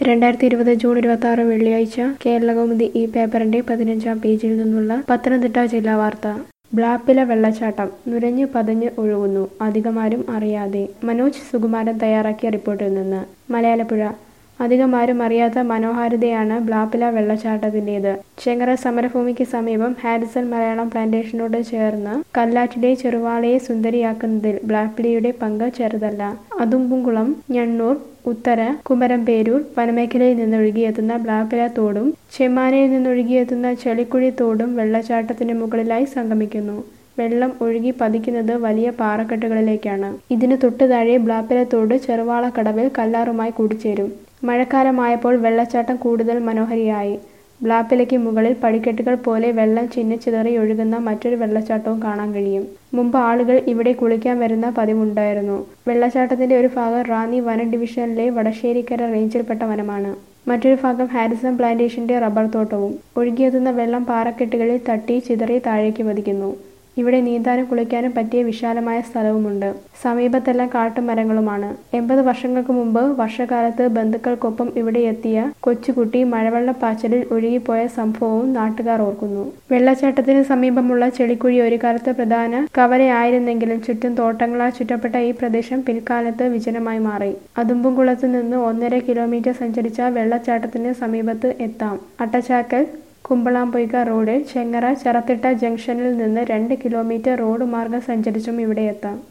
രണ്ടായിരത്തി ഇരുപത് ജൂൺ ഇരുപത്തി ആറ് വെള്ളിയാഴ്ച കേരളകൗമുദി ഈ പേപ്പറിന്റെ പതിനഞ്ചാം പേജിൽ നിന്നുള്ള പത്തനംതിട്ട ജില്ലാ വാർത്ത ബ്ലാപ്പില വെള്ളച്ചാട്ടം നുരഞ്ഞു പതഞ്ഞ് ഒഴുകുന്നു അധികമാരും അറിയാതെ മനോജ് സുകുമാരൻ തയ്യാറാക്കിയ റിപ്പോർട്ടിൽ നിന്ന് മലയാളപ്പുഴ അധികമാരും അറിയാത്ത മനോഹാരിതയാണ് ബ്ലാപ്പില വെള്ളച്ചാട്ടത്തിൻ്റെത് ചെങ്ങറ സമരഭൂമിക്ക് സമീപം ഹാരിസൺ മലയാളം പ്ലാന്റേഷനോട് ചേർന്ന് കല്ലാറ്റിലെ ചെറുവാളയെ സുന്ദരിയാക്കുന്നതിൽ ബ്ലാപ്പിലയുടെ പങ്ക് ചെറുതല്ല അതുമ്പുംകുളം ഞണ്ണൂർ ഉത്തര കുമരംപേരൂർ വനമേഖലയിൽ നിന്നൊഴുകിയെത്തുന്ന ബ്ലാപ്പില തോടും ചെമ്മാനയിൽ നിന്നൊഴുകിയെത്തുന്ന ചെളിക്കുഴി തോടും വെള്ളച്ചാട്ടത്തിന് മുകളിലായി സംഗമിക്കുന്നു വെള്ളം ഒഴുകി പതിക്കുന്നത് വലിയ പാറക്കെട്ടുകളിലേക്കാണ് ഇതിന് തൊട്ടു താഴെ ബ്ലാപ്പില തോട് ചെറുവാളക്കടവിൽ കല്ലാറുമായി കൂടിച്ചേരും മഴക്കാലമായപ്പോൾ വെള്ളച്ചാട്ടം കൂടുതൽ മനോഹരിയായി ബ്ലാപ്പിലയ്ക്ക് മുകളിൽ പടിക്കെട്ടുകൾ പോലെ വെള്ളം ചിന്നിച്ചിതറി ഒഴുകുന്ന മറ്റൊരു വെള്ളച്ചാട്ടവും കാണാൻ കഴിയും മുമ്പ് ആളുകൾ ഇവിടെ കുളിക്കാൻ വരുന്ന പതിവുണ്ടായിരുന്നു വെള്ളച്ചാട്ടത്തിന്റെ ഒരു ഭാഗം റാന്നി വന ഡിവിഷനിലെ വടശ്ശേരിക്കര റേഞ്ചിൽപ്പെട്ട വനമാണ് മറ്റൊരു ഭാഗം ഹാരിസൺ പ്ലാന്റേഷന്റെ റബ്ബർ തോട്ടവും ഒഴുകിയെത്തുന്ന വെള്ളം പാറക്കെട്ടുകളിൽ തട്ടി ചിതറി താഴേക്ക് പതിക്കുന്നു ഇവിടെ നീന്താനും കുളിക്കാനും പറ്റിയ വിശാലമായ സ്ഥലവുമുണ്ട് സമീപത്തെല്ലാം കാട്ടുമരങ്ങളുമാണ് എൺപത് വർഷങ്ങൾക്ക് മുമ്പ് വർഷകാലത്ത് ബന്ധുക്കൾക്കൊപ്പം ഇവിടെ എത്തിയ കൊച്ചുകുട്ടി മഴവെള്ളപ്പാച്ചലിൽ ഒഴുകിപ്പോയ സംഭവവും നാട്ടുകാർ ഓർക്കുന്നു വെള്ളച്ചാട്ടത്തിന് സമീപമുള്ള ചെളിക്കുഴി ഒരു കാലത്ത് പ്രധാന കവലയായിരുന്നെങ്കിലും ചുറ്റും തോട്ടങ്ങളാൽ ചുറ്റപ്പെട്ട ഈ പ്രദേശം പിൽക്കാലത്ത് വിജനമായി മാറി അതുമ്പുംകുളത്ത് നിന്ന് ഒന്നര കിലോമീറ്റർ സഞ്ചരിച്ച വെള്ളച്ചാട്ടത്തിന് സമീപത്ത് എത്താം അട്ടച്ചാക്കൽ കുമ്പളാംപൊയ്ക റോഡ് ചെങ്ങറ ചെറത്തിട്ട ജംഗ്ഷനിൽ നിന്ന് രണ്ട് കിലോമീറ്റർ റോഡ് മാർഗം സഞ്ചരിച്ചും ഇവിടെ എത്താം